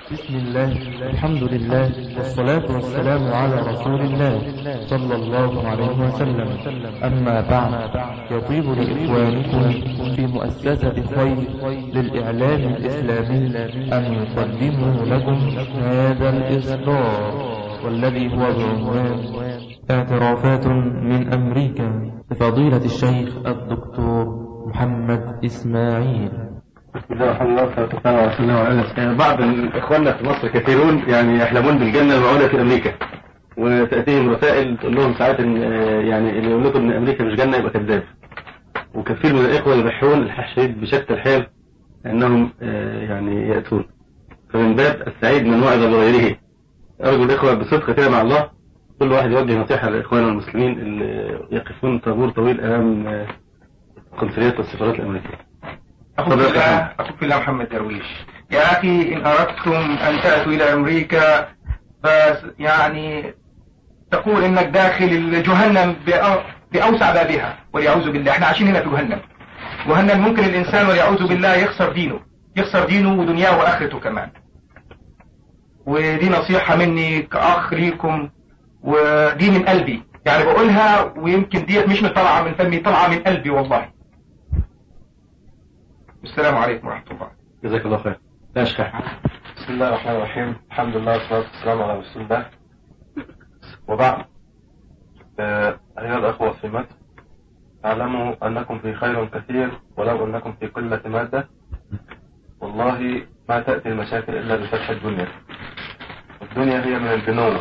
بسم الله الحمد لله والصلاة والسلام على رسول الله صلى الله عليه وسلم أما بعد يطيب لإخوانكم في مؤسسة خير للإعلام الإسلامي أن يقدموا لكم هذا الإصدار والذي هو بعنوان اعترافات من أمريكا لفضيلة الشيخ الدكتور محمد إسماعيل بسم الله الرحمن الرحيم والصلاة والسلام على رسول الله بعض اخواننا في مصر كثيرون يعني يحلمون بالجنه الموعوده في امريكا وتاتيهم رسائل تقول لهم ساعات ان آه، يعني اللي يقول لكم ان امريكا مش جنه يبقى كذاب وكثير من الاخوه يلحون الحشيد بشتى الحال انهم آه، يعني ياتون فمن باب السعيد من وعظ بغيره ارجو الاخوه بصدق كده مع الله كل واحد يوجه نصيحه لاخواننا المسلمين اللي يقفون طابور طويل امام آه، القنصليات والسفارات الامريكيه أخوك في الله أخوك في الله محمد درويش يا أخي إن أردتم أن تأتوا إلى أمريكا بس يعني تقول إنك داخل جهنم بأ- بأوسع بابها والعياذ بالله إحنا عايشين هنا في جهنم جهنم ممكن الإنسان والعياذ بالله يخسر دينه يخسر دينه ودنياه وآخرته كمان ودي نصيحة مني كأخ ليكم ودي من قلبي يعني بقولها ويمكن ديت مش طالعة من فمي طالعة من قلبي والله السلام عليكم ورحمة الله جزاك الله خير لا اشكال بسم الله الرحمن الرحيم الحمد لله والصلاة والسلام على رسول الله وبعد آه، أيها الأخوة في مصر اعلموا أنكم في خير كثير ولو أنكم في قلة مادة والله ما تأتي المشاكل إلا بفتح الدنيا الدنيا هي من البنوة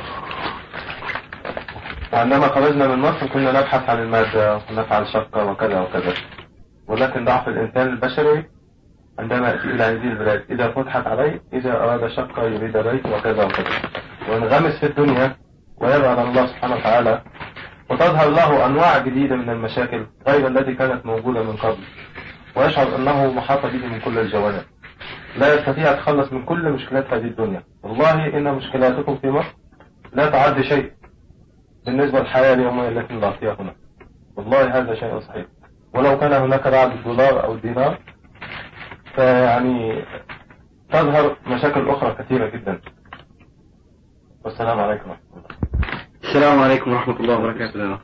وعندما خرجنا من مصر كنا نبحث عن المادة ونفعل شقة وكذا وكذا ولكن ضعف الإنسان البشري عندما يأتي إلى هذه البلاد إذا فتحت عليه إذا أراد شقة يريد بيت وكذا وكذا وينغمس في الدنيا ويبعد عن الله سبحانه وتعالى وتظهر له أنواع جديدة من المشاكل غير التي كانت موجودة من قبل ويشعر أنه محاط به من كل الجوانب لا يستطيع يتخلص من كل مشكلات هذه الدنيا والله إن مشكلاتكم في مصر لا تعد شيء بالنسبة للحياة اليومية التي نعطيها هنا والله هذا شيء صحيح ولو كان هناك بعد الدولار أو الدينار فيعني تظهر مشاكل أخرى كثيرة جدا والسلام عليكم ورحمة الله السلام عليكم ورحمة الله وبركاته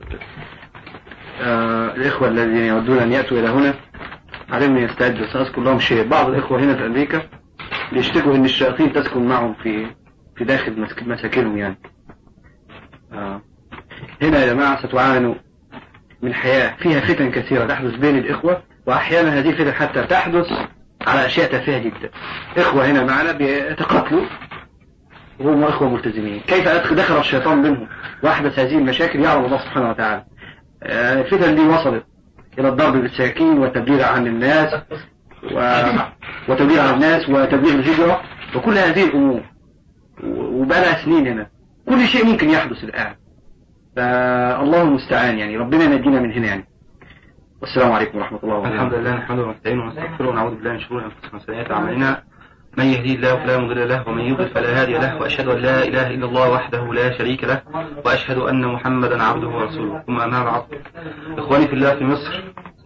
آه الإخوة الذين يودون أن يأتوا إلى هنا علمني يستعدوا سأذكر لهم شيء بعض الإخوة هنا في أمريكا بيشتكوا أن الشياطين تسكن معهم في في داخل مسك- مساكنهم يعني آه هنا يا جماعة ستعانوا من حياة فيها فتن كثيرة تحدث بين الإخوة وأحيانا هذه الفتن حتى تحدث على أشياء تافهة جدا إخوة هنا معنا بيتقاتلوا وهم إخوة ملتزمين كيف أدخل دخل الشيطان منهم وأحدث هذه المشاكل يعلم الله سبحانه وتعالى آه، الفتن دي وصلت إلى الضرب بالسكين والتبليغ عن الناس و... وتبليغ عن الناس وتبليغ الهجرة وكل هذه الأمور و- وبقى لها سنين هنا كل شيء ممكن يحدث الآن فالله المستعان يعني ربنا ينجينا من هنا يعني والسلام عليكم ورحمة الله وبركاته الحمد لله نحمده ونستعينه ونستغفره ونعوذ بالله من شرور انفسنا وسيئات اعمالنا من يهدي الله فلا مضل له ومن يضلل فلا هادي له واشهد ان لا اله الا الله وحده لا شريك له واشهد ان محمدا عبده ورسوله ثم اما بعد اخواني في الله في مصر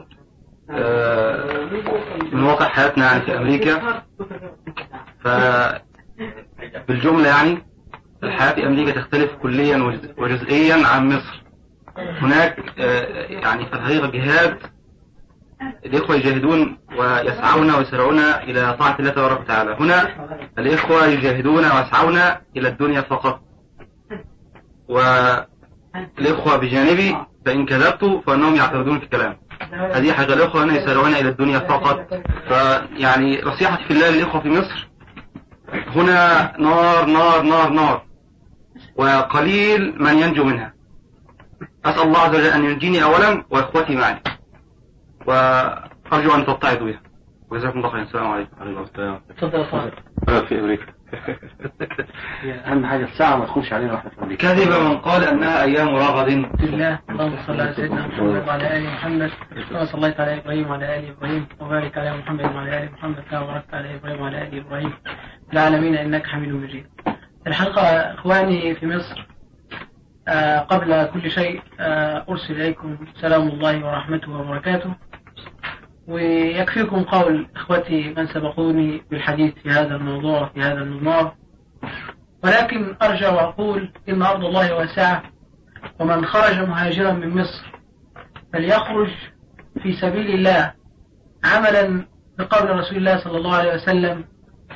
آه، من واقع حياتنا يعني في امريكا ف بالجمله يعني الحياه في امريكا تختلف كليا وجز- وجزئيا عن مصر هناك آه، يعني في الحقيقه جهاد الإخوة يجاهدون ويسعون ويسرعون إلى طاعة الله تبارك وتعالى هنا الإخوة يجاهدون ويسعون إلى الدنيا فقط والإخوة بجانبي فإن كذبت فإنهم يعترضون في الكلام هذه حاجة الإخوة هنا يسارعون إلى الدنيا فقط فيعني نصيحتي في الله للإخوة في مصر هنا نار نار نار نار وقليل من ينجو منها أسأل الله عز وجل أن ينجيني أولا وإخوتي معي وأرجو أن تتعظوا بها وجزاكم الله خيرا السلام عليكم عليكم السلام تفضل يا صاحبي أنا في أمريكا أهم حاجة الساعة ما تخش علينا واحنا في أمريكا كذب من قال أنها أيام رغد الله اللهم صل على سيدنا محمد وعلى ال محمد كما صليت على ابراهيم وعلى ال ابراهيم وبارك على محمد وعلى ال محمد كما باركت على ابراهيم وعلى ال ابراهيم في العالمين انك حميد مجيد. الحقيقه اخواني في مصر آه قبل كل شيء آه ارسل اليكم سلام الله ورحمته وبركاته ويكفيكم قول اخوتي من سبقوني بالحديث في هذا الموضوع في هذا المضمار ولكن أرجع وأقول إن أرض الله واسعة ومن خرج مهاجرا من مصر فليخرج في سبيل الله عملا بقول رسول الله صلى الله عليه وسلم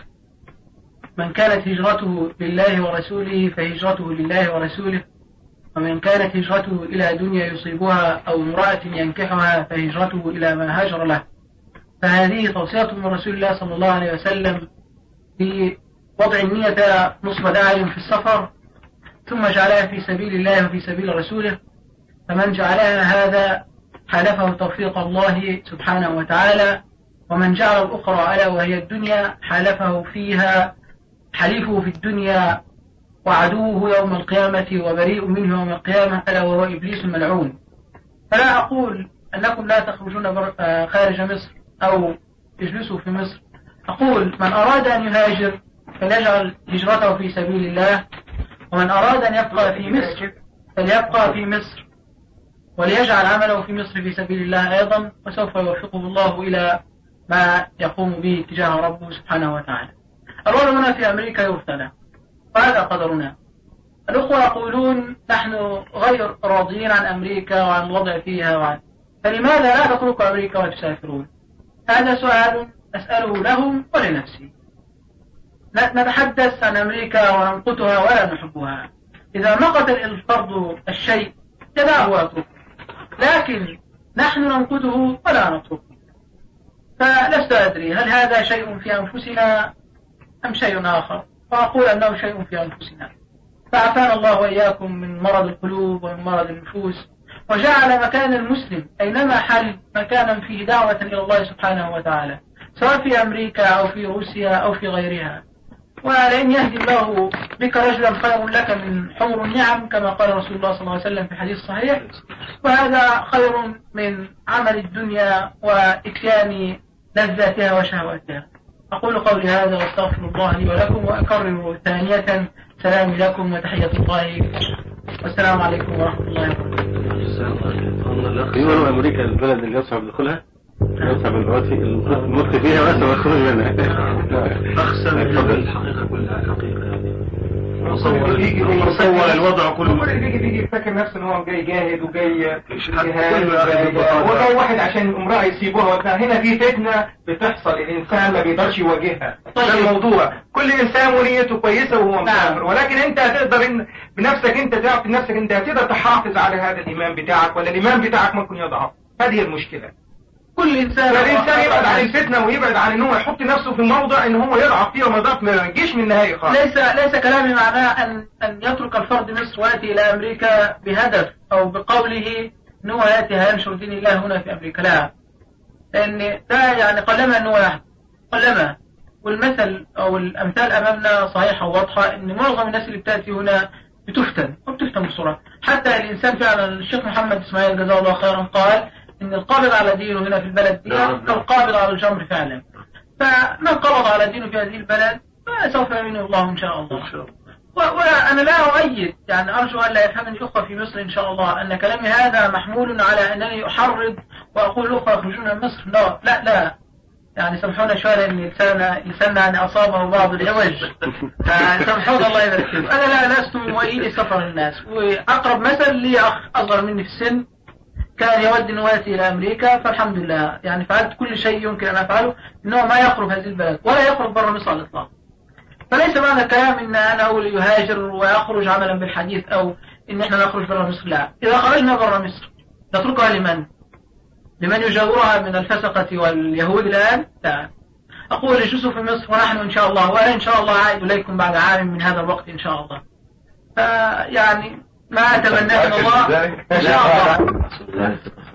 من كانت هجرته لله ورسوله فهجرته لله ورسوله ومن كانت هجرته إلى دنيا يصيبها أو امرأة ينكحها فهجرته إلى ما هاجر له فهذه توصية من رسول الله صلى الله عليه وسلم في وضع النية نصب داعي في السفر ثم جعلها في سبيل الله وفي سبيل رسوله فمن جعلها هذا حالفه توفيق الله سبحانه وتعالى ومن جعل الأخرى ألا وهي الدنيا حالفه فيها حليفه في الدنيا وعدوه يوم القيامة وبريء منه يوم القيامة ألا وهو إبليس الملعون فلا أقول أنكم لا تخرجون آه، خارج مصر أو تجلسوا في مصر أقول من أراد أن يهاجر فليجعل هجرته في سبيل الله ومن أراد أن يبقى في مصر فليبقى في مصر وليجعل عمله في مصر في سبيل الله أيضا وسوف يوفقه الله إلى ما يقوم به تجاه ربه سبحانه وتعالى الوضع هنا في أمريكا يبتلى وهذا قدرنا الأخوة يقولون نحن غير راضيين عن أمريكا وعن الوضع فيها وعن فلماذا لا تتركوا أمريكا وتسافرون هذا سؤال أسأله لهم ولنفسي نتحدث عن أمريكا وننقتها ولا نحبها إذا نقت الفرد الشيء يدعه ويتركه لكن نحن ننقده ولا نتركه فلست أدري هل هذا شيء في أنفسنا أم شيء آخر فأقول أنه شيء في أنفسنا فعافانا الله وإياكم من مرض القلوب ومن مرض النفوس وجعل مكان المسلم أينما حل مكانا فيه دعوة إلى الله سبحانه وتعالى سواء في أمريكا أو في روسيا أو في غيرها ولئن يهدي الله بك رجلا خير لك من حمر النعم كما قال رسول الله صلى الله عليه وسلم في حديث صحيح وهذا خير من عمل الدنيا وإتيان لذاتها وشهواتها أقول قولي هذا واستغفر الله لي ولكم وأكرر ثانية سلام لكم وتحية الله والسلام عليكم ورحمة الله وبركاته. يقولوا أمريكا البلد اللي يصعب دخولها يصعب الموت الموت فيها ويصعب الخروج منها أخسر الحقيقة كلها الحقيقة مصور يجي مصور الوضع كله بيجي بيجي فاكر نفسه ان هو جاي جاهد وجاي جهاد وجاي واحد عشان امرأة يسيبوها وبتاع هنا في فتنة بتحصل الانسان ما بيقدرش يواجهها ده الموضوع كل انسان ونيته كويسة وهو مسافر ولكن انت هتقدر إن بنفسك انت تعرف نفسك انت هتقدر تحافظ على هذا الايمان بتاعك ولا الايمان بتاعك ممكن يضعف هذه المشكلة كل انسان الانسان يبعد عن الفتنة ويبعد عن ان هو يحط نفسه في موضع ان هو يضعف فيه وما يضعف ما يجيش من النهاية خالص ليس ليس كلامي معناه ان ان يترك الفرد مصر وياتي الى امريكا بهدف او بقوله ان هو ياتي هينشر دين الله هنا في امريكا لا لان ده يعني قلما ان هو يحدث قلما والمثل او الامثال امامنا صحيحه وواضحه ان معظم الناس اللي بتاتي هنا بتفتن وبتفتن بسرعه حتى الانسان فعلا الشيخ محمد اسماعيل جزاه الله خيرا قال ان القابض على دينه هنا في البلد دي كالقابض على الجمر فعلا فمن قبض على دينه في هذه البلد سوف يمينه الله ان شاء الله وانا لا اؤيد يعني ارجو ان لا يفهمني الاخوه في مصر ان شاء الله ان كلامي هذا محمول على انني احرض واقول الاخوه يخرجون من مصر لا لا لا يعني سامحونا شويه لان لساننا لساننا يعني اصابه بعض العوج فسامحونا الله يبارك فيكم انا لا لست من مؤيدي سفر الناس واقرب مثل لي اخ اصغر مني في السن كان يود أن يأتي إلى أمريكا فالحمد لله يعني فعلت كل شيء يمكن أن أفعله أنه ما يخرج هذه البلد ولا يخرج برا مصر على الإطلاق فليس معنى الكلام أن أنا أقول يهاجر ويخرج عملا بالحديث أو أن إحنا نخرج برا مصر لا إذا خرجنا برا مصر نتركها لمن؟ لمن يجاورها من الفسقة واليهود الآن؟ لا أقول اجلسوا في مصر ونحن إن شاء الله وأنا إن شاء الله عائد إليكم بعد عام من هذا الوقت إن شاء الله فيعني ما أتمناه من الله إن شاء الله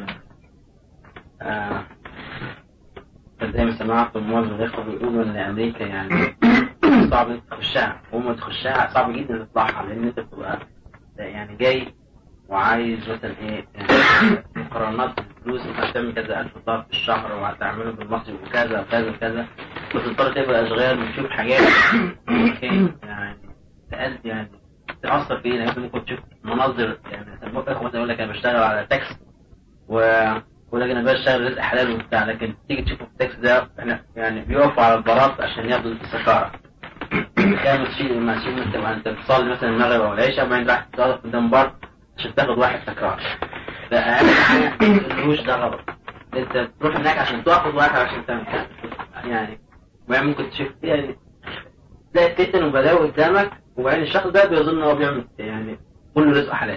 زي ما سمعت معظم الإخوة بيقولوا إن أمريكا يعني صعب إنك تخشها وهم تخشها صعب جدا تطلعها لأن أنت بتبقى يعني جاي وعايز مثلا إيه يعني مقارنات الفلوس أنت هتعمل كذا ألف دولار في الشهر وهتعمله بالمصري وكذا وكذا وكذا وتضطر تبقى أشغال وتشوف حاجات ممكن يعني تأدي يعني تأثر فيه لأنك ممكن تشوف مناظر يعني إخوة مثلا يقول لك أنا بشتغل على تاكس و يقول لك أنا بشتغل رزق حلال وبتاع لكن تيجي تشوف التاكس ده يعني بيقفوا على البلاط عشان ياخدوا السفارة تخيل تشيل ما تشيل انت انت بتصلي مثلا المغرب او العشاء وبعدين راح تقعد قدام بار عشان تاخد واحد سكران فأهم حاجة الروش ده غلط انت تروح هناك عشان تاخد واحد عشان تعمل كده. يعني وبعدين ممكن تشوف يعني تلاقي فتن وبلاوي قدامك وبعدين الشخص ده بيظن ان هو بيعمل يعني كله رزق حلال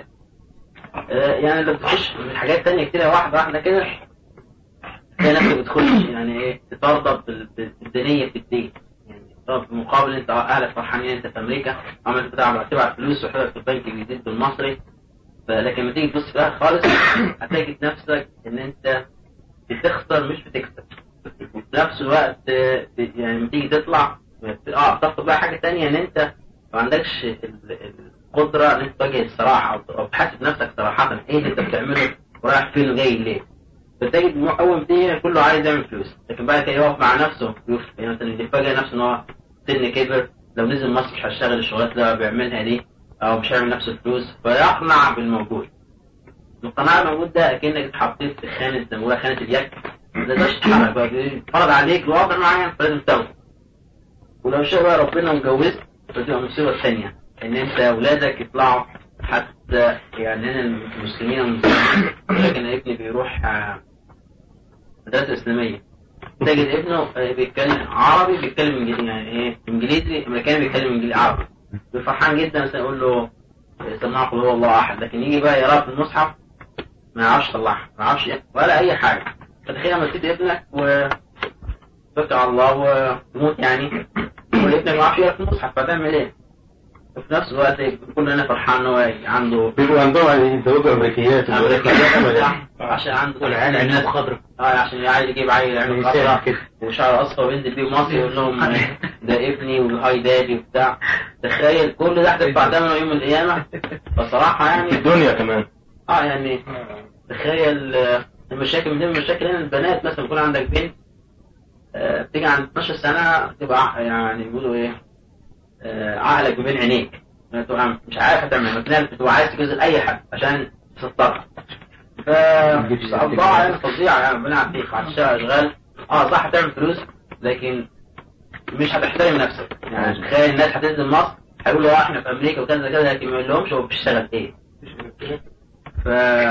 آه، يعني لو بتخش من حاجات تانية كتير واحدة واحدة كده تلاقي نفسك بتخش يعني ايه تترضى بال- بالدنيا في الدين يعني طب في مقابل انت اهلك فرحانين انت في امريكا عملت بتاع تبعت فلوس وحطك في البنك الجديد بالمصري فلكن لما تيجي تبص بقى خالص هتجد نفسك ان انت بتخسر مش بتكسب وفي نفس الوقت آه، يعني لما تيجي تطلع اه بتاخد بقى حاجة تانية ان انت ما عندكش ال- القدرة ان انت تواجه الصراحة او أو تحاسب نفسك صراحة ايه اللي انت بتعمله ورايح فين وجاي ليه فتجد إنه اول ما تيجي كله عايز يعمل فلوس لكن بعد كده يقف مع نفسه يشوف يعني مثلا يفاجئ نفسه ان هو سن كبر لو نزل مصر مش هيشتغل الشغلات اللي هو بيعملها دي او مش هيعمل نفس الفلوس فيقنع بالموجود القناعة الموجود ده اكنك اتحطيت في خانة زي ما بيقولوا خانة اليك ما تقدرش تتحرك بقى فرض عليك وضع معين فلازم تاخده ولو شاء بقى ربنا مجوزك فتبقى مصيبة ثانية ان انت اولادك يطلعوا حتى يعني انا المسلمين والمسلمين لكن ابني بيروح آه، مدرسة اسلامية تجد ابنه آه، بيتكلم عربي بيتكلم انجليزي يعني ايه انجليزي امريكاني بيتكلم انجليزي عربي فرحان جدا مثلا يقول له سمع قل هو الله احد لكن يجي بقى يقرا في المصحف ما يعرفش يطلعها ما يعرفش يقرأ ولا اي حاجه فتخيل لما تسيب ابنك و توكل على الله وتموت يعني وابنك ما يعرفش يقرا في المصحف فتعمل ايه؟ وفي نفس الوقت كل انا فرحان ان هو عنده بيبقوا عندهم يعني يتزوجوا امريكيات امريكيات صح عشان عنده والعيال عينات خضراء اه عشان عايز يجيب عيل عينه خضراء وشعر اصفر وينزل بيه مصر يقول لهم ده ابني وهاي دادي وبتاع تخيل كل ده هتدفع ثمنه يوم القيامه فصراحه يعني الدنيا كمان اه يعني تخيل آه، المشاكل من ضمن المشاكل هنا البنات مثلا يكون عندك بنت آه، بتيجي عند 12 سنه تبقى يعني بيقولوا ايه آه، عقلك بين عينيك يعني تبقى مش عارف هتعمل مثلا بتبقى عايز تجوز اي حد عشان تسطرها ف الضاعة يعني فظيعة يعني ربنا يعافيك هتشتغل اشغال اه صح هتعمل فلوس لكن مش هتحترم نفسك يعني تخيل الناس هتنزل مصر هيقولوا اه احنا في امريكا وكذا كذا لكن ما يقولهمش هو بيشتغل ايه ف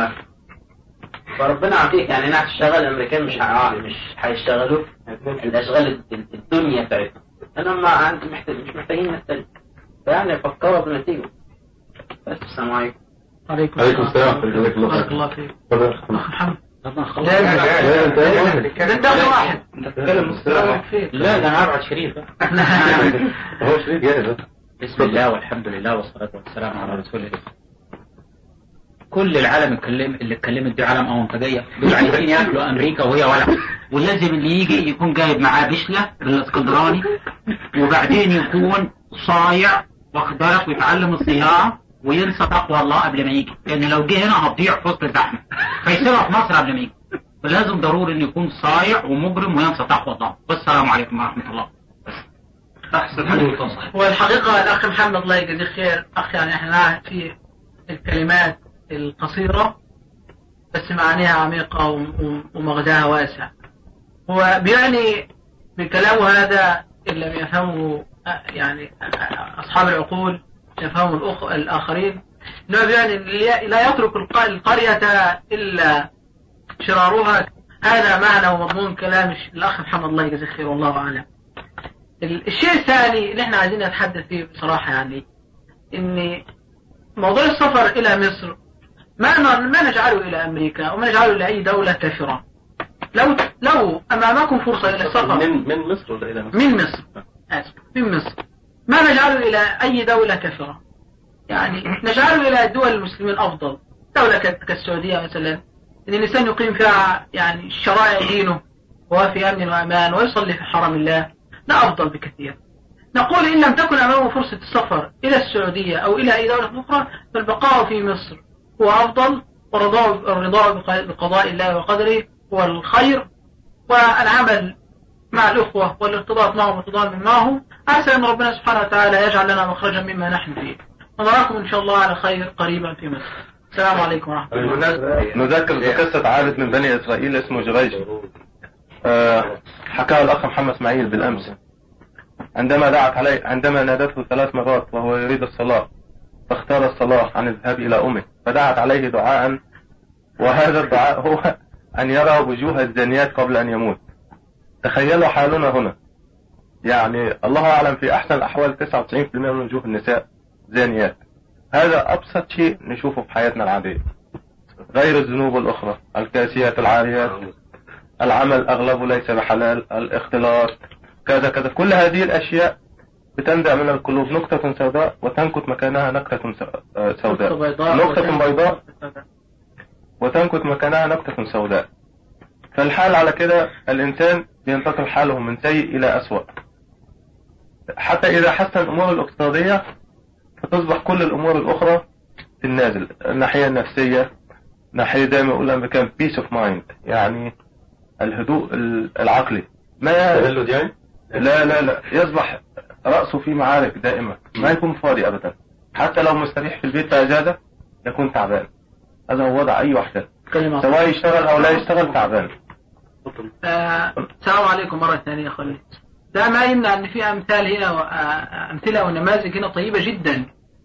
فربنا يعافيك يعني هنا هتشتغل الامريكان مش ه- مش هيشتغلوا الاشغال الدنيا بتاعتهم انا ما عندي محتاج مش محتاجين نستلم فيعني فكروا قبل ما تيجوا بس السلام عليكم عليكم عليكم السلام جزاك الله بارك خير الله فيك اتفضل. اخ محمد لا لا انت ايه واحد ده انت اخر واحد تتكلم مستريح لا ده انا ابعد شريف هو شريك جاهز بسم الله والحمد لله والصلاة والسلام على رسول الله كل العالم اتكلم اللي اتكلمت دي عالم أونطاجية دول عايزين ياكلوا أمريكا وهي ولا ولازم اللي يجي يكون جايب معاه بشلة الاسكندراني وبعدين يكون صايع واخد بالك ويتعلم الصياعة وينسى تقوى الله قبل ما يجي لأن لو جه هنا هتضيع في وسط الزحمة فيسيبها في مصر قبل ما يجي فلازم ضروري إنه يكون صايع ومجرم وينسى تقوى الله والسلام عليكم ورحمة الله احسن حاجه وتصل والحقيقة الأخ محمد الله يجزيه خير أخ يعني احنا نعهد في الكلمات القصيرة بس معانيها عميقة وم- ومغزاها واسع هو بيعني بكلامه هذا إن لم يفهمه أ- يعني أ- أصحاب العقول يفهموا الأخ... الآخرين إنه بيعني إن لا- لا يترك الق- القرية إلا شرارها هذا معنى ومضمون كلام الش- الأخ محمد الله يجزيه خير والله أعلم ال- الشيء الثاني اللي احنا عايزين نتحدث فيه بصراحة يعني ان موضوع السفر الى مصر ما ن- ما نجعله الى امريكا وما نجعله الى اي دولة كافرة لو لو امامكم فرصة الى السفر من من مصر ولا الى مصر؟ من مصر آسف من مصر ما نجعله إلى أي دولة كافرة يعني نجعله إلى دول المسلمين أفضل دولة ك- كالسعودية مثلا إن الإنسان يقيم فيها يعني شرائع دينه وهو في أمن وأمان ويصلي في حرم الله لا أفضل بكثير نقول إن لم تكن أمامه فرصة السفر إلى السعودية أو إلى أي دولة أخرى فالبقاء في مصر هو أفضل والرضا الرضا بق- بقضاء الله وقدره هو الخير والعمل مع الأخوة والارتباط معهم والتضامن معهم عسى أن ربنا سبحانه وتعالى يجعل لنا مخرجا مما نحن فيه ونراكم إن شاء الله على خير قريبا في مصر السلام عليكم ورحمة الله بالمناسبة نذكر بقصة عابد من بني إسرائيل اسمه جريج آه، حكاها الأخ محمد إسماعيل بالأمس عندما دعت عليه عندما نادته ثلاث مرات وهو يريد الصلاة فاختار الصلاة عن الذهاب إلى أمه فدعت عليه دعاء وهذا الدعاء هو أن يرى وجوه الزانيات قبل أن يموت تخيلوا حالنا هنا يعني الله أعلم في أحسن الأحوال 99% من وجوه النساء زانيات هذا أبسط شيء نشوفه في حياتنا العادية غير الذنوب الأخرى الكاسيات العاريات العمل أغلبه ليس بحلال الاختلاط كذا كذا كل هذه الأشياء بتندع من القلوب نقطة سوداء وتنكت مكانها نكتة س- آه، سوداء نقطة بيضاء وتنكت مكانها نكتة سوداء فالحال على كده الإنسان بينتقل حاله من سيء إلى أسوأ حتى إذا حسن الأمور الاقتصادية فتصبح كل الأمور الأخرى في النازل الناحية النفسية ناحية دائما يقول الأمريكان peace of mind يعني الهدوء ال- العقلي ما تبلد يعني؟ لا لا لا يصبح رأسه في معارك دائمة ما يكون فاضي أبدا حتى لو مستريح في البيت في أجازة يكون تعبان هذا هو وضع أي واحدة كلمة سواء يشتغل أو لا يشتغل تعبان آه، السلام عليكم مرة ثانية يا خالد ده ما يمنع ان في امثال هنا و- آه، امثلة ونماذج هنا طيبة جدا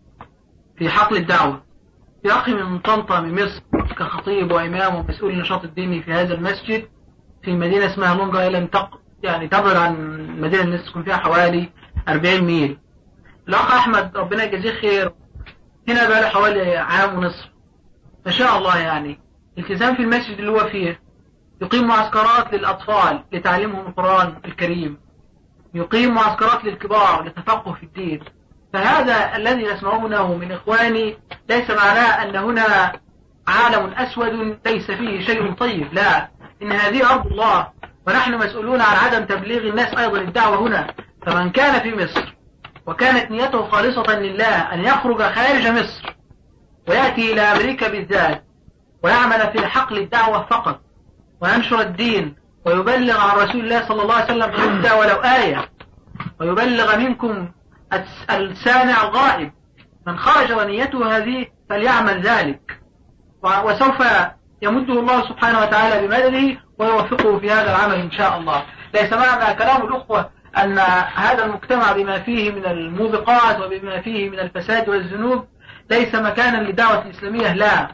في حقل الدعوة في اخي من طنطا من مصر كخطيب وامام ومسؤول النشاط الديني في هذا المسجد في مدينة اسمها لونج ايلاند تق يعني تبعد عن المدينة اللي تكون فيها حوالي 40 ميل الاخ احمد ربنا يجزيه خير هنا بقى له حوالي عام ونصف ما شاء الله يعني التزام في المسجد اللي هو فيه يقيم معسكرات للأطفال لتعليمهم القرآن الكريم يقيم معسكرات للكبار للتفقه في الدين فهذا الذي نسمعونه من إخواني ليس معناه أن هنا عالم أسود ليس فيه شيء طيب لا إن هذه أرض الله ونحن مسؤولون عن عدم تبليغ الناس أيضا الدعوة هنا فمن كان في مصر وكانت نيته خالصة لله أن يخرج خارج مصر ويأتي إلى أمريكا بالذات ويعمل في حقل الدعوة فقط وينشر الدين ويبلغ عن رسول الله صلى الله عليه وسلم حتى ولو آية ويبلغ منكم الس- السامع الغائب من خرج ونيته هذه فليعمل ذلك و- وسوف يمده الله سبحانه وتعالى بمدده ويوفقه في هذا العمل إن شاء الله ليس معنى كلام الأخوة أن هذا المجتمع بما فيه من الموبقات وبما فيه من الفساد والذنوب ليس مكانا للدعوة الإسلامية لا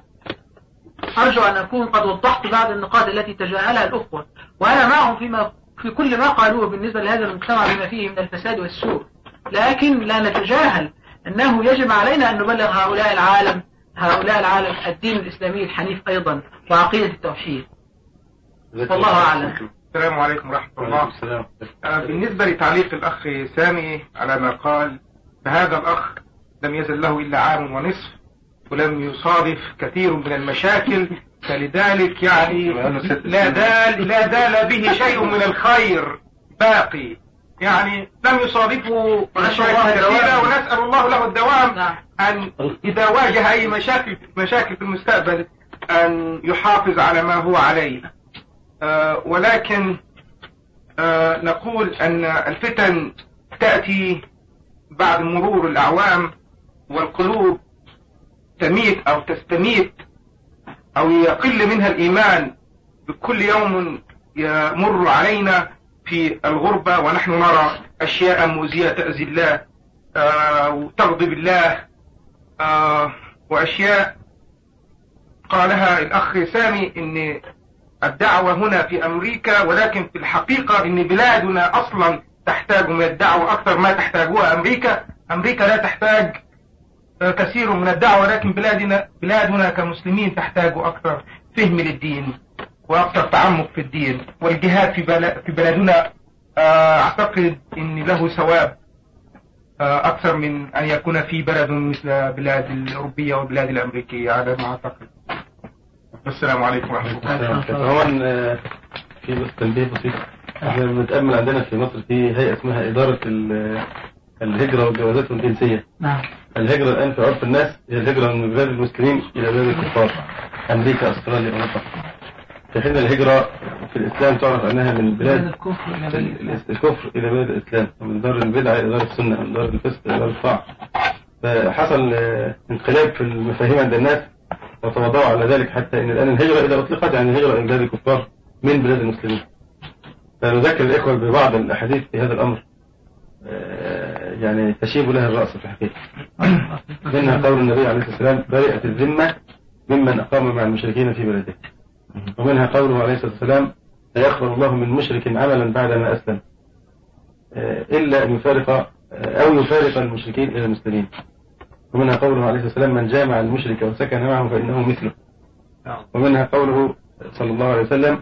أرجو أن أكون قد وضحت بعض النقاط التي تجاهلها الأخوة وأنا معهم فيما في كل ما قالوه بالنسبة لهذا المجتمع بما فيه من الفساد والسوء لكن لا نتجاهل أنه يجب علينا أن نبلغ هؤلاء العالم هؤلاء العالم الدين الإسلامي الحنيف أيضا وعقيدة التوحيد والله أعلم السلام عليكم ورحمة الله آه، بالنسبة لتعليق الأخ سامي على ما قال فهذا الأخ لم يزل له إلا عام ونصف ولم يصادف كثير من المشاكل فلذلك يعني لا دال لا دال به شيء من الخير باقي يعني لم يصادفه مشاكل كثيرة ونسأل الله له الدوام نعم. أن إذا واجه أي مشاكل مشاكل في المستقبل أن يحافظ على ما هو عليه آه، ولكن آه، نقول أن الفتن تأتي بعد مرور الأعوام والقلوب تميت أو تستميت أو يقل منها الإيمان بكل يوم يمر علينا في الغربة ونحن نرى أشياء مؤذية تأذي الله آه، وتغضب الله آه، وأشياء قالها الأخ سامي إن الدعوة هنا في أمريكا ولكن في الحقيقة إن بلادنا أصلا تحتاج من الدعوة أكثر ما تحتاجها أمريكا أمريكا لا تحتاج آه، كثير من الدعوة لكن بلادنا بلادنا كمسلمين تحتاج أكثر فهم للدين وأكثر تعمق في الدين والجهاد في بل- في بلادنا آه، أعتقد إن له ثواب آه، أكثر من أن يكون في بلد مثل بلاد الأوروبية والبلاد الأمريكية على ما أعتقد السلام عليكم ورحمة الله هو إن في بس تنبيه بسيط احنا بنتأمل عندنا في مصر في هيئة اسمها إدارة ال- الهجرة والجوازات الجنسية نعم الهجرة الآن في عرف الناس هي الهجرة من بلاد المسلمين إلى بلاد الكفار أمريكا أستراليا أوروبا في حين الهجرة في الإسلام تعرف أنها من بلاد الكفر إلى ال- ال- الكفر إلى بلاد الإسلام ومن دار البدعة إلى دار السنة ومن دار الفسق إلى دار الطاعة فحصل آه، انقلاب في المفاهيم عند الناس وتواضعوا على ذلك حتى ان الان الهجره اذا اطلقت يعني الهجره الى بلاد الكفار من بلاد المسلمين. فنذكر الاخوه ببعض الاحاديث في هذا الامر آه، يعني تشيب لها الرأس في الحقيقة منها قول النبي عليه الصلاة والسلام برئت الذمة ممن أقام مع المشركين في بلده ومنها قوله عليه الصلاة والسلام لا يقبل الله من مشرك عملا بعدما أسلم آه، إلا أن يفارق آه، أو يفارق المشركين إلى المسلمين ومنها قوله عليه الصلاة والسلام من جامع المشرك وسكن معه فإنه مثله ومنها قوله صلى الله عليه وسلم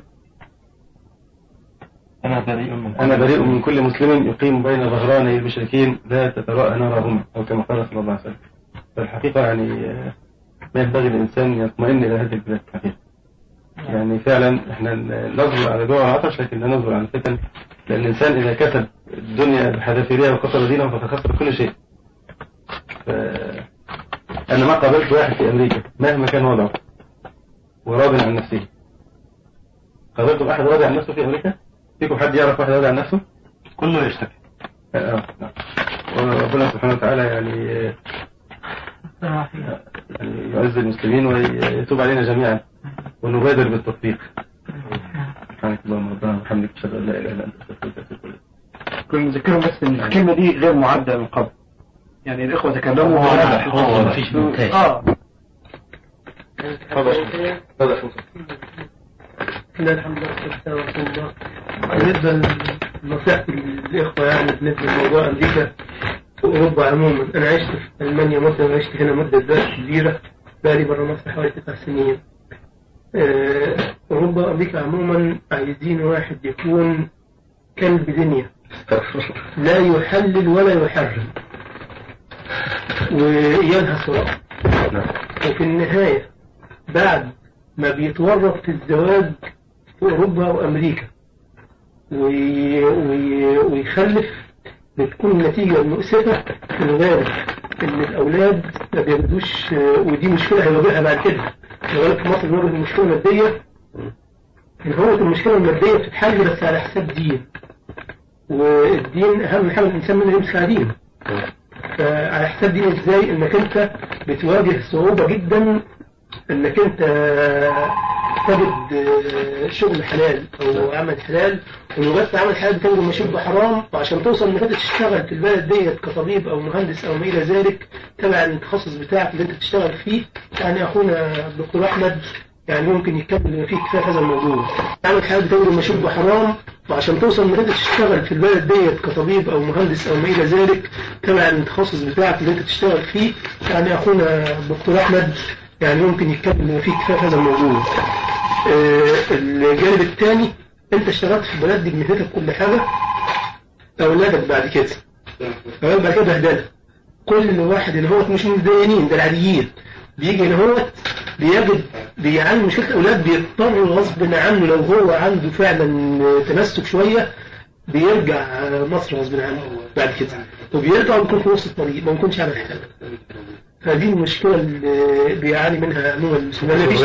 أنا بريء من أنا بريء من كل مسلم يقيم بين ظهراني المشركين لا تتراءى نارهما أو كما قال صلى الله عليه وسلم فالحقيقة يعني آه، ما ينبغي الإنسان يطمئن إلى هذه البلاد الحقيقة يعني فعلا احنا نصبر على جوع العطش لكن لا نصبر على الفتن لأن الإنسان إذا كسب الدنيا بحذافيرها وكسر دينه فقد خسر كل شيء ف... أنا ما قابلت واحد في أمريكا مهما كان وضعه وراض عن نفسه قابلتم أحد راضي عن نفسه في أمريكا؟ فيكم حد يعرف واحد راضي عن نفسه؟ كله يشتكي آه، آه، نعم. وربنا سبحانه وتعالى يعني آه، يعني يعز المسلمين ويتوب علينا جميعا ونبادر بالتطبيق سبحانك اللهم ربنا وبحمدك اشهد ان لا اله الا انت استغفرك واتوب اليك كنا نذكرهم بس ان الكلمة دي غير معدة من قبل يعني الإخوة تكلموا هو وأنا- هو مفيش مونتاج. اه تفضل تفضل شوف. لا الحمد لله والصلاة والسلام على رسول الله بالنسبة لنصيحتي للإخوة يعني بالنسبة لموضوع أمريكا وأوروبا عموما أنا عشت في ألمانيا مثلا وعشت هنا مدة ذات كبيرة بقالي برا مصر حوالي تسع سنين آه، أوروبا وأمريكا عموما عايزين واحد يكون كلب دنيا لا يحلل ولا يحرم وينهى صراحة وفي النهاية بعد ما بيتورط في الزواج في أوروبا وأمريكا وي... وي... ويخلف بتكون النتيجة المؤسفة في الغالب إن الأولاد ما بياخدوش ودي مشكلة هيواجهها بعد كده الغالب في مصر بيواجه مشكلة مادية إن هو المشكلة المادية بتتحل بس على حساب دين والدين أهم حاجة الإنسان منه يمسك على دينه فعلى حساب دين إزاي إنك أنت بتواجه صعوبة جدا انك انت تجد شغل حلال او عمل حلال وبس عمل حلال بتجد مشروب حرام وعشان توصل انك انت تشتغل في البلد ديت كطبيب او مهندس او ما الى ذلك تبع التخصص بتاعك اللي انت بتشتغل فيه يعني اخونا الدكتور احمد يعني ممكن يتكلم فيه كفايه هذا الموضوع عمل حلال بتجد مشروب حرام وعشان توصل انك انت تشتغل في البلد ديت كطبيب او مهندس او ما الى ذلك تبع التخصص بتاعك اللي انت بتشتغل فيه يعني اخونا الدكتور احمد يعني ممكن يتكلم فيه كفايه هذا الموضوع آه، الجانب الثاني انت اشتغلت في البلد دي بمهنتك كل حاجه اولادك بعد كده اولادك بعد كده بهدله كل واحد اللي هو مش متدينين ده العاديين بيجي هنا هو بيجد بيعاني مشكله اولاد بيضطر غصب عنه لو هو عنده فعلا تمسك شويه بيرجع مصر غصب عنه بعد كده وبيرجع ويكون في وسط الطريق ما يكونش عمل حاجه فدي المشكلة اللي بيعاني منها عموما المسلمين ما فيش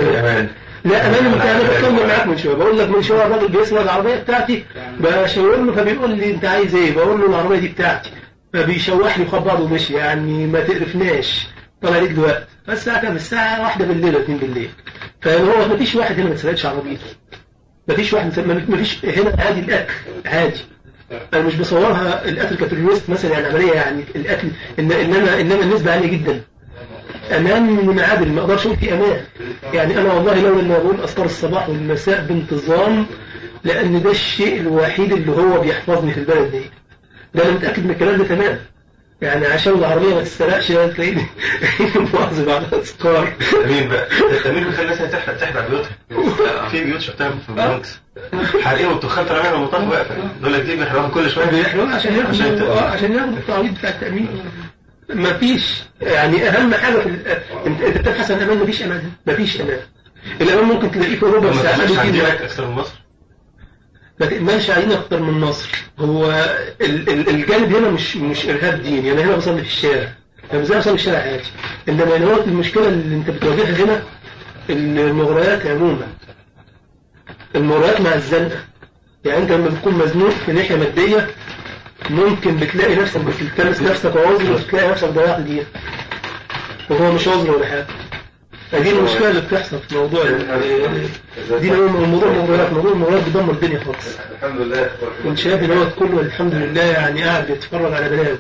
لا امان انت انا بتكلم معاك من شويه بقول لك من شويه الراجل بيسمع العربيه بتاعتي بشاور له فبيقول لي انت عايز ايه بقول له العربيه دي بتاعتي فبيشوح لي وخد بعضه ومشي يعني ما تقرفناش طلع ليك دلوقتي الساعه كام الساعه واحدة بالليل ولا 2 بالليل فهو ما فيش واحد هنا ما تسرقش عربيته ما فيش واحد ما فيش هنا عادي الاكل عادي انا مش بصورها القتل كتروريست مثلا يعني عمليه يعني القتل إن انما انما النسبه عاليه جدا امان منعدل ما اقدرش اقول في امان يعني انا والله لولا ان بقول اذكار الصباح والمساء بانتظام لان ده الشيء الوحيد اللي هو بيحفظني في البلد دي ده انا متاكد من الكلام ده تمام يعني عشان العربيه ما تسرقش تلاقيني مواظب على الاذكار مين بقى؟ التأمين بيخلي الناس تحرق تحرق بيوتها في بيوت شفتها في البرونكس حاليا والدخان طالع منها المطاف واقفه دول دي بيحرقوها كل شويه بيحرقوها عشان ياخدوا اه عشان ياخدوا التعويض بتاع التامين ما فيش يعني اهم حاجه في ال- انت انت بتبحث عن امان ما فيش امان ما فيش امان الامان ممكن تلاقيه في ربع ما ساعه تقدرش في عندنا دقيقة. اكثر من مصر ما تأمنش علينا أكتر من مصر هو ال- ال- الجانب هنا مش مش إرهاب ديني أنا هنا بصلي في الشارع أنا زي بصلي في الشارع عادي إنما هنا هو المشكلة اللي أنت بتواجهها هنا المغريات عموما المغريات مع الزنقة يعني أنت لما بتكون مزنوق في ناحية مادية ممكن بتلاقي نفسك بتلتمس نفسك عذر وتلاقي نفسك ضيعت دين وهو مش عذر ولا حاجة دي المشكلة اللي بتحصل في موضوع ال- دي موضوع الموبايلات موضوع الموبايلات بيدمر الدنيا خالص الحمد لله والشباب دوت كله الحمد لله يعني قاعد بيتفرج على بلاوي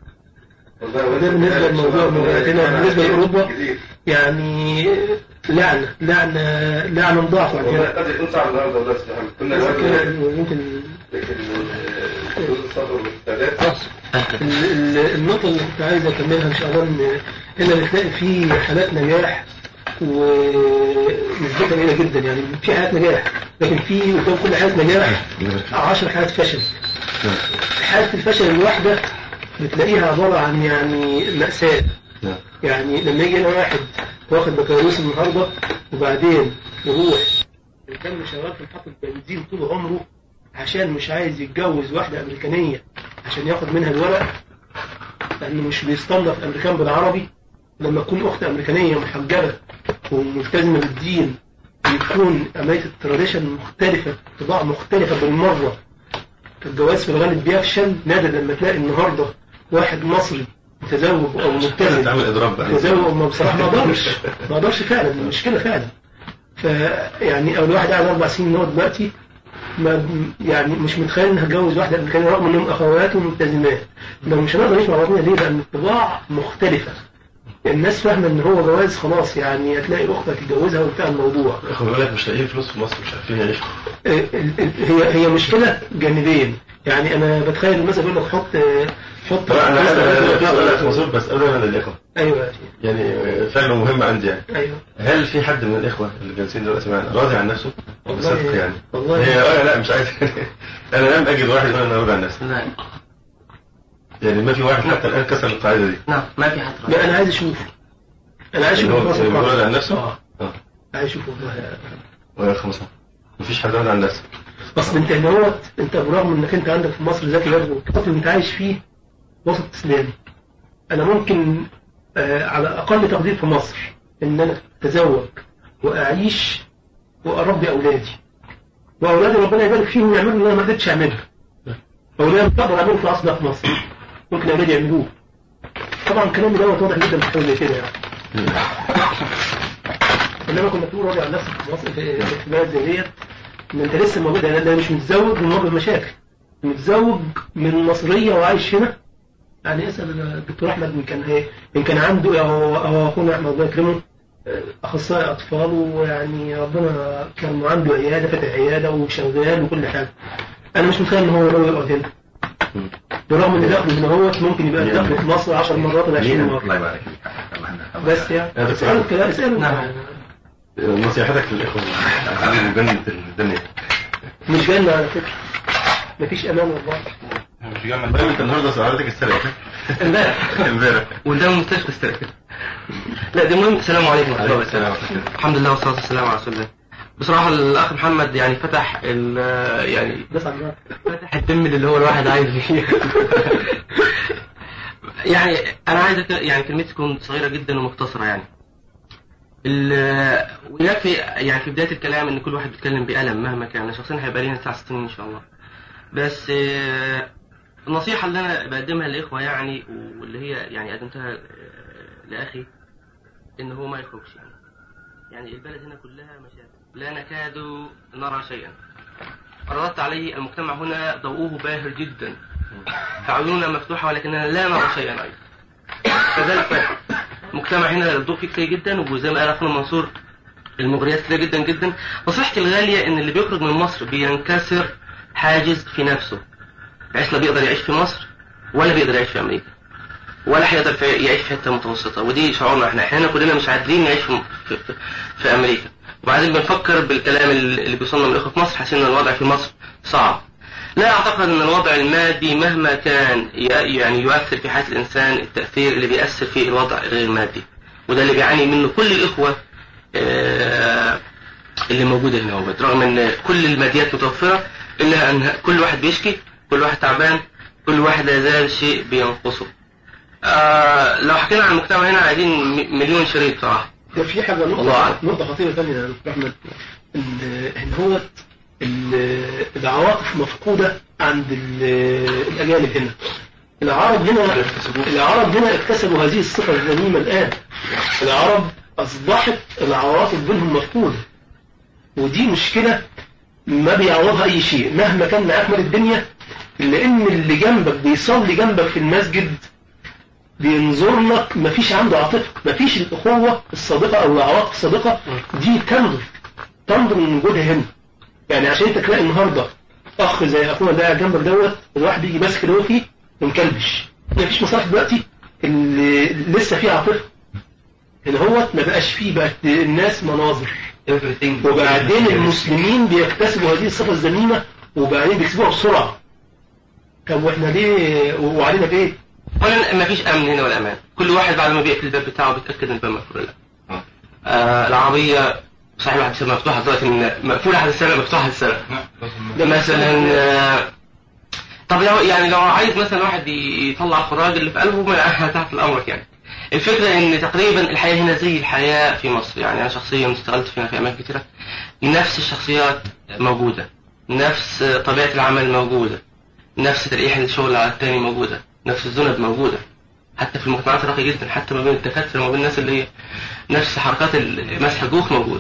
وده بالنسبة لموضوع الموبايلات هنا بالنسبة لأوروبا يعني لعنة لعنة لعنة مضاعفة والله يعني قد يكون صعب النهارده والله يا أستاذ محمد كنا بس كده زمان يمكن لكن حدود الصبر والاستعداد ال- ال- النقطة اللي كنت عايز أكملها إن شاء الله إن هنا بتلاقي في حالات نجاح ونسبتها قليلة جدا يعني في حالات نجاح لكن في قدام كل حالة نجاح 10 حالات فشل حالة الفشل الواحدة بتلاقيها عبارة عن يعني مأساة نعم. يعني لما يجي هنا واحد واخد بكالوريوس النهارده وبعدين يروح كان شغال في محطة بنزين طول عمره عشان مش عايز يتجوز واحدة أمريكانية عشان ياخد منها الورق لأنه مش بيستنضف الأمريكان بالعربي لما تكون أخت أمريكانية محجبة وملتزمة بالدين يكون أمريكا التراديشن مختلفة طباع مختلفة بالمرة الجواز في الغالب بيفشل نادر لما تلاقي النهاردة واحد مصري متزوج أو ملتزم تعمل اضراب بقى تزوج ما بصراحة ما اقدرش ما اقدرش فعلا المشكلة فعلا فيعني او الواحد قاعد اربع سنين ان هو دلوقتي ما يعني مش متخيل ان هتجوز واحده امريكانيه رغم انهم اخوات وملتزمات لو مش هنقدر نعيش مع بعضنا ليه؟ لان الطباع مختلفة الناس فاهمة ان هو جواز خلاص يعني هتلاقي اختك تتجوزها وانتهى الموضوع خد بالك مش لاقيين فلوس في مصر مش عارفين يعيشوا ال- ال- هي هي مشكلة جانبين يعني انا بتخيل مثلا يقول لك حط حط طبعا انا انا فلوس- انا في مصروف بس ابدا للاخوه ايوه يا شيخ. يعني فعلا مهم عندي يعني ايوه هل في حد من الاخوه اللي جالسين دلوقتي معانا راضي عن نفسه؟ والله- بصدق يعني والله- هي اه لا مش عايز انا لم اجد واحد يقول انا راضي عن نفسه لا يعني ما في واحد حتى الان كسر القاعده دي نعم ما في حد لا انا عايز اشوف انا عايز اشوف اللي هو الفرصة اللي القادمة. راضي عن نفسه؟ اه اه عايز اشوف والله ولا خمسه مفيش حد راضي عن نفسه اصل انت ان هو انت برغم انك انت عندك في مصر ذكي برضه الوسط اللي انت عايش فيه وسط اسلامي انا ممكن آه على اقل تقدير في مصر ان انا اتزوج واعيش واربي اولادي واولادي ربنا يبارك فيهم يعملوا اللي انا ما قدرتش اعمله اولادي مش هقدر اعمله في اصلا في مصر ممكن اولادي يعملوه طبعا كلامي دوت واضح جدا في حاجه زي كده يعني انما كنا بتقول راضي عن نفسك في مصر في في بلد زي ديت ان انت لسه موجود يعني انا مش متزوج ومواجه مشاكل متزوج من مصريه وعايش هنا يعني اسال الدكتور احمد ان كان ايه ان كان عنده او او اخونا احمد الله يكرمه آه، اخصائي اطفال ويعني ربنا كان عنده عياده فاتح عياده وشغال وكل حاجه انا مش متخيل ان هو لو يقعد هنا برغم ان دخله هنا هو ممكن يبقى دخله في مصر 10 مرات ولا 20 مره الله يبارك فيك بس يعني يا دكتور اساله كده اساله نعم. نصيحتك للاخوه عايزين جنة الدنيا مش جنة على فكره مفيش امان والله مش جنة طيب انت النهارده سعادتك السرقه امبارح امبارح قدام المستشفى استركت لا دي مهم السلام عليكم ورحمه الله عليكم السلام وبركاته ورحمة الله. الحمد لله والصلاه والسلام على رسول الله بصراحه الاخ محمد يعني فتح ال يعني بس على النار. فتح الدم اللي هو الواحد عايز فيه يعني انا عايز أك- يعني كلمتي تكون صغيره جدا ومختصره يعني ال- ويكفي يعني في بدايه الكلام ان كل واحد بيتكلم بألم مهما كان أنا شخصيا هيبقى لينا تسع سنين ان شاء الله بس آه، النصيحه اللي انا بقدمها للاخوه يعني واللي هي يعني قدمتها آه، لاخي ان هو ما يخرجش يعني يعني البلد هنا كلها مشاكل لا نكاد نرى شيئا فرضت عليه المجتمع هنا ضوءه باهر جدا فعيوننا مفتوحة ولكننا لا نرى شيئا أيضا فده الفرق المجتمع هنا الضوء فيه كتير جدا وزي ما قال أخونا منصور المغريات كتير جدا جدا نصيحتي الغالية إن اللي بيخرج من مصر بينكسر حاجز في نفسه بحيث لا بيقدر يعيش في مصر ولا بيقدر يعيش في أمريكا ولا هيقدر في- يعيش في حتة متوسطة ودي شعورنا احنا احيانا كلنا مش قادرين نعيش في, في, في, في أمريكا وبعدين بنفكر بالكلام اللي بيوصلنا من الإخوة في مصر حاسين إن الوضع في مصر صعب لا أعتقد أن الوضع المادي مهما كان ي- يعني يؤثر في حياة الإنسان التأثير اللي بيأثر في الوضع غير المادي وده اللي بيعاني منه كل الإخوة آه، اللي موجودة هنا هو رغم أن كل الماديات متوفرة إلا أن كل واحد بيشكي كل واحد تعبان كل واحد لا يزال شيء بينقصه آه لو حكينا عن المجتمع هنا عايزين م- مليون شريط صراحة ده في حاجة الله نقطة أعلم. نقطة خطيرة ثانية يا دكتور أحمد إن إن هو ال- العواطف مفقودة عند ال- الأجانب هنا العرب هنا العرب هنا اكتسبوا هذه الصفة الذميمة الآن العرب أصبحت العواطف بينهم مفقودة ودي مشكلة ما بيعوضها أي شيء مهما كان معاك مال الدنيا لأن اللي جنبك بيصلي جنبك في المسجد بينظر لك مفيش عنده عاطفة مفيش الأخوة الصادقة أو العواطف الصادقة دي تنظر تنظر من وجودها هنا يعني عشان انت تلاقي النهارده اخ زي اخونا ده قاعد جنبك دوت الواحد يجي ماسك الوفي ومكلبش مفيش مصالح دلوقتي اللي لسه فيه عاطفه اللي هو ما بقاش فيه بقت الناس مناظر وبعدين المسلمين بيكتسبوا هذه الصفه الذميمه وبعدين بيكسبوها بسرعه طب واحنا ليه وعلينا بايه؟ اولا ما فيش امن هنا ولا امان كل واحد بعد ما بيقفل الباب بتاعه بيتاكد ان الباب مقفول ولا لا آه العربيه صحيح واحد سنه مفتوحه دلوقتي من مقفوله حد السنه مفتوحه السنه ده مثلا آه، طب لو يعني لو عايز مثلا واحد يطلع الخراج اللي في قلبه ما تحت الامر يعني الفكره ان تقريبا الحياه هنا زي الحياه في مصر يعني انا شخصيا اشتغلت فيها في اماكن كتيره نفس الشخصيات موجوده نفس طبيعه العمل موجوده نفس ترقيح الشغل على التاني موجوده نفس الذنب موجوده حتى في المجتمعات الراقيه جدا حتى ما بين الدكاتره وما بين الناس اللي هي نفس حركات ال- مسح الجوخ موجود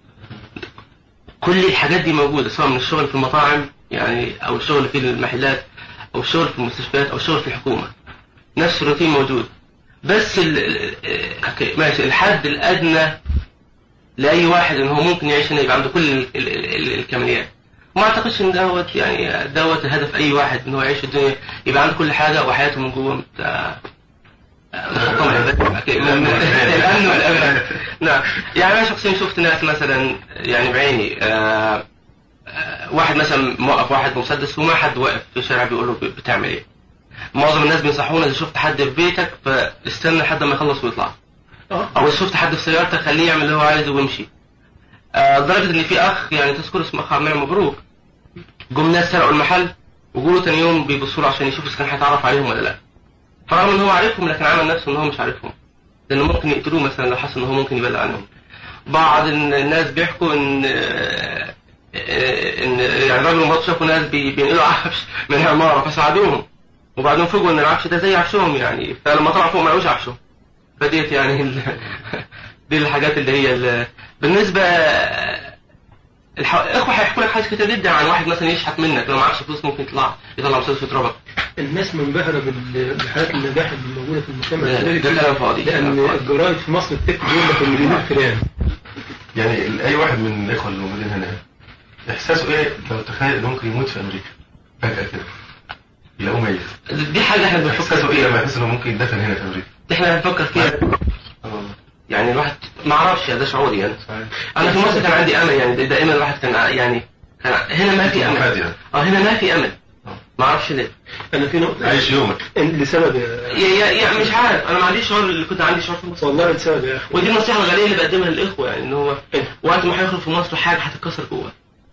كل الحاجات دي موجوده سواء من الشغل في المطاعم يعني او الشغل في المحلات او الشغل في المستشفيات او الشغل في الحكومه نفس الروتين موجود بس ال ال- أوكي، ماشي الحد الادنى لاي واحد ان هو ممكن يعيش هنا يبقى عنده كل ال- ال- ال- الكماليات وما اعتقدش ان دوت يعني دوت هدف اي واحد ان هو يعيش في الدنيا يبقى عنده كل حاجه وحياته من جوه مت- آه، محطمة العبادة. أوكي، من- من- الامن والامان نعم يعني انا شخصيا شفت ناس مثلا يعني بعيني آه، آه، واحد مثلا موقف واحد مسدس وما حد واقف في الشارع بيقول له بتعمل ايه معظم الناس بينصحونا اذا شفت حد في بيتك فاستنى لحد ما يخلص ويطلع اه او اذا شفت حد في سيارتك خليه يعمل اللي هو عايزه ويمشي آه، لدرجه ان في اخ يعني تذكر اسمه اخ عمال مبروك جم ناس سرقوا المحل وجولوا تاني يوم بيبصوا له عشان يشوفوا اذا كان هيتعرف عليهم ولا لا فرغم ان هو عارفهم لكن عمل نفسه ان هو مش عارفهم لانه ممكن يقتلوه مثلا لو حس ان هو ممكن يبلغ عنهم بعض الناس بيحكوا ان آه، آه، ان يعني راجل ومراته شافوا ناس بي- بينقلوا عفش من عماره فساعدوهم وبعدين فوجئوا ان العفش ده زي عفشهم يعني فلما طلعوا فوق ما لقوش عفشهم فديت يعني ال... دي الحاجات اللي هي ال... بالنسبه الح... الاخوه هيحكوا لك حاجات كتير جدا عن واحد مثلا يشحت منك لو معكش فلوس ممكن يطلع يطلع مسدس يضربك الناس منبهرة بال- بحالات النجاح اللي موجودة في المجتمع ده- الخارجي ده كلام فاضي. لأن كلام فاضي. الجرايد في مصر بتكتب يقول لك المليونير فلان يعني ال- اي واحد من الاخوه اللي موجودين هنا احساسه ايه لو تخيل انه ممكن يموت في امريكا فجاه كده يلاقوه ميت دي حاجه احنا بنفكر احساسه ايه لما فيها يحس انه ممكن يدفن هنا في امريكا دي احنا بنفكر فيها يعني الواحد ما اعرفش ده شعوري يعني انا في مصر كان عندي امل يعني دائما الواحد كان يعني كان هنا ما في امل هادية. اه هنا ما في امل ما اعرفش ليه أنا في نقطة عايش يومك إن- لسبب يا يا يا مش عارف انا ما عنديش شعور اللي كنت عندي شعور في مصر والله لسبب يا أخي ودي النصيحه الغاليه اللي بقدمها للاخوه يعني ان هو وقت ما هيخرج في مصر حاجه هتتكسر جوه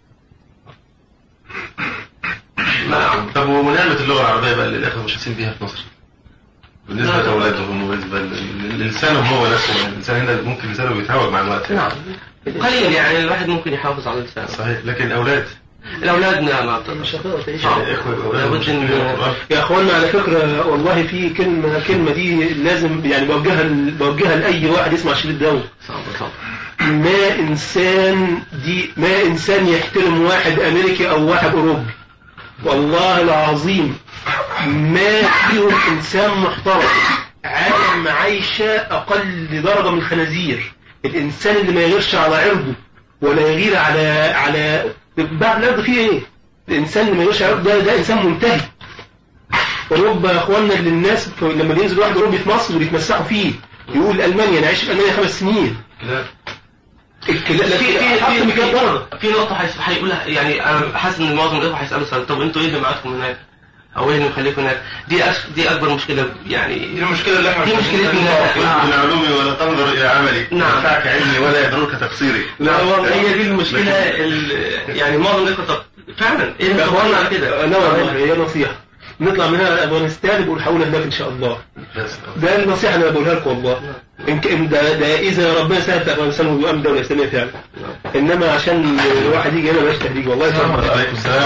ما طب ومنعمة اللغة العربية بقى اللي الإخوة مش حاسين بيها في مصر بالنسبة لا. لأولادهم وبالنسبة ل- للسانهم هو نفسه يعني الإنسان هنا ممكن لسانه بيتهوج مع الوقت نعم قليل يعني الواحد ممكن يحافظ على لسانه صحيح لكن الأولاد الاولاد لا ما أعتقد. مش هتقدر تعيش آه. الإخوة الأولاد لابد مش ان بيقرأوا القرآن. يا اخوانا على فكرة والله في كلمة كلمة دي لازم يعني بوجهها بوجهها لأي واحد يسمع شريط دوت صعب صعب ما إنسان دي ما إنسان يحترم واحد أمريكي أو واحد أوروبي والله العظيم ما فيهم إنسان محترم عالم عايشة أقل درجة من الخنازير الإنسان اللي ما يغيرش على عرضه ولا يغير على على بعد الأرض فيه إيه؟ الإنسان اللي ما يغيرش على عرضه ده, ده إنسان منتهي أوروبا يا إخواننا اللي الناس لما بينزل واحد أوروبي في مصر بيتمسحوا فيه يقول ألمانيا أنا عايش في ألمانيا خمس سنين لا الكلا- في في حط في مكان درجة في, في نقطة هيس- هيقولها يعني أنا حاسس إن معظم الإخوة هيسألوا سؤال طب أنتوا إيه اللي معاكم هناك؟ أو إيه اللي مخليكم هناك؟ دي أس... دي أكبر مشكلة يعني دي المشكلة اللي احنا دي مشكلتنا من علومي ولا تنظر إلى عملي نعم. ينفعك علمي ولا يضرك تقصيري لا والله هي دي المشكلة ال... يعني معظم الإخوة طب فعلا إيه اللي مخليكم على كده؟ لا والله هي نصيحة نطلع منها افغانستان يبقوا الحقونا هناك ان شاء الله بس ده النصيحة اللي أنا بقولها لكم والله إن كان ده, ده إذا ربنا سهل في أفغانستان ويقام دولة إسلامية فعلا إنما عشان الواحد يجي هنا مش تهريج والله يسلمك عليكم السلام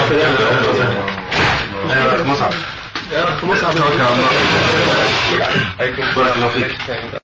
أيوة مصعب يا أخي مصعب بارك الله فيك